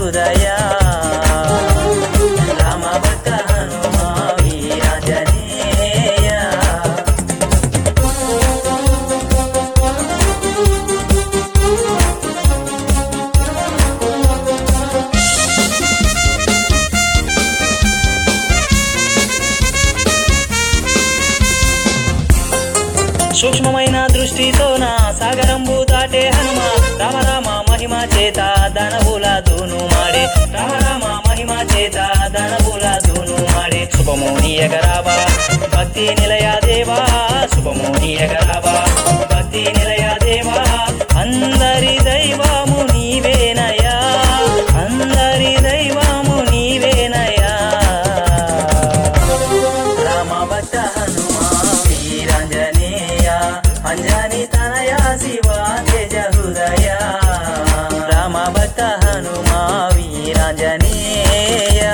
హృదయ రామ భక్త హనుమా వీరాంజనేయ సూక్ష్మమైన దృష్టితో నా సాగరంబు దాటే హనుమ రామ రామ మహిమ చేత ధనబుల దూను మాడే రామ రామ మహిమ చేత ధనబుల దూను మాడే శుభమోని ఎగరావా భక్తి నిలయ దేవా శుభమోని ఎగరావా భక్తి నిలయ దేవా అందరి దైవము నీవేనయా అందరి దైవము నీవేనయా రామ భక్త హనుమా వీరాంజనేయ అంజని తనయ శివ తేజ హృదయ రామ భక్త హనుమా వీరాంజనేయ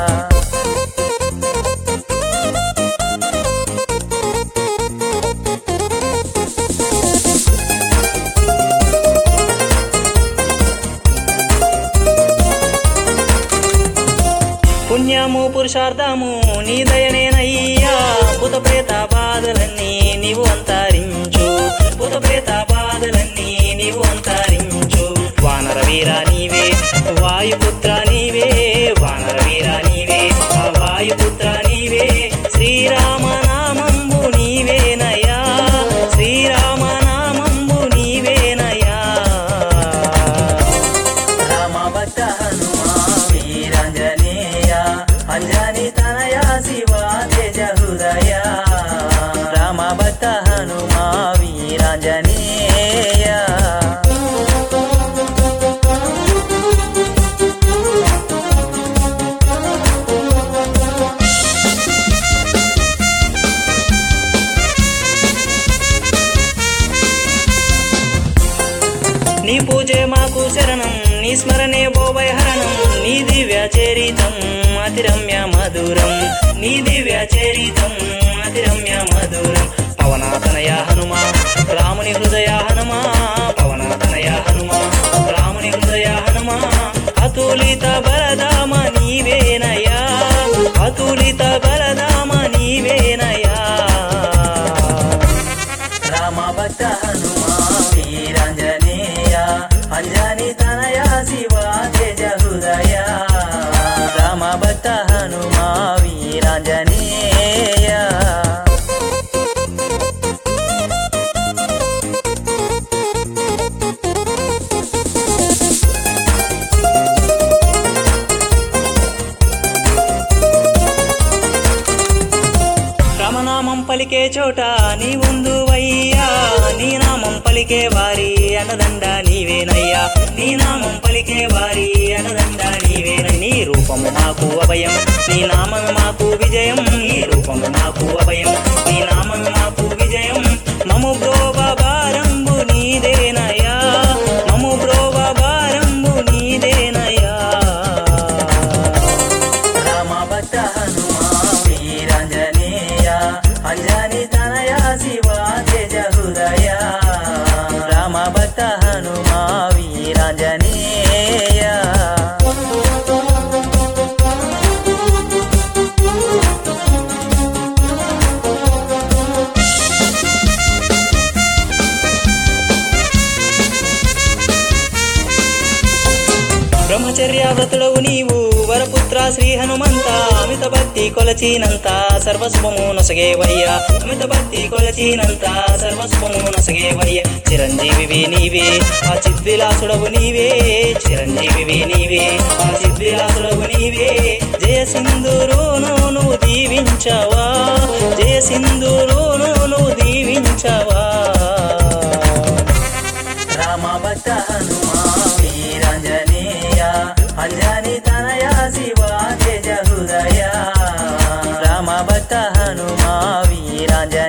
పుణ్యము పురుషార్థము నీ దయనేనయ్యా భూత ప్రేత బాధలన్నీ నీవు అంతరించు భూత ప్రేత బాధలన్నీ నీవు అంతరించు వానర వీర నీవే వాయుపుత్ర నీవే వానర వీర నీవే ఆ వాయుపుత్ర నీవే శ్రీరామ నామంబు నీవేనయా శ్రీరామ నామంబు నీవేనయా రామ భక్త హనుమా వీరాంజనేయ అంజని తనయ శివ తేజ హృదయ రామ భక్త హనుమా వీరాంజనేయ నీ పూజే మాకు శరణం నీ స్మరణే బోవై హరణం నీ దివ్య చరితం అతిరమ్య మధురం నీ దివ్య చరితం అతిరమ్య మధురం పవనాతనయ హనుమా రాముని హృదయ హనుమా పవనాతనయ హనుమా రాముని హృదయ హనుమా అతులిత బలదామ నీవేనయా అతులిత బలదామ నీవేనయా రామ భక్త హనుమా వీరాంజనేయ అంజని తనయ శివ తేజ హృదయ రామ భక్త హనుమా వీరాంజనేయ రామనామం పలికే చోట నీ ముందు వయ్యా నీ నామం పలికే వారి అన్నదండ నీవేనయ్యా నీ నామం పలికే వారి అన్నదండ నీవేనై నీ రూపము మాకు అభయం నీ నామం మాకు విజయం నీ రూపము మాకు అభయం నీ నామం మాకు విజయం మము బ్రోవ భారంబు నీదేనయా మము బ్రోవ భారంబు నీదేనయా రామ భక్త హనుమా వీరాంజనేయ అంజని తనయ శివ తేజ హృదయ రామ భక్త హనుమా వీరాంజనేయ బ్రహ్మచర్య వ్రతుడవు నీవు వరపుత్ర శ్రీ హనుమంత అమిత భక్తి కొలచినంత సర్వస్వము నొసగేవయ్యా అమిత భక్తి కొలచినంత సర్వస్వము నొసగేవయ్య చిరంజీవి నీవే ఆ చిద్విలాసుడవు నీవే చిరంజీవి నీవే ఆ చిద్విలాసుడవు నీవే జయ సింధురును నువ్వు దీవించవా జయ సింధురును నువ్వు దీవించవా రామ భక్త హనుమా వీరాంజనేయ అంజని తనయ శివ తేజ హృదయ రామ భక్త హనుమా వీరాంజనేయ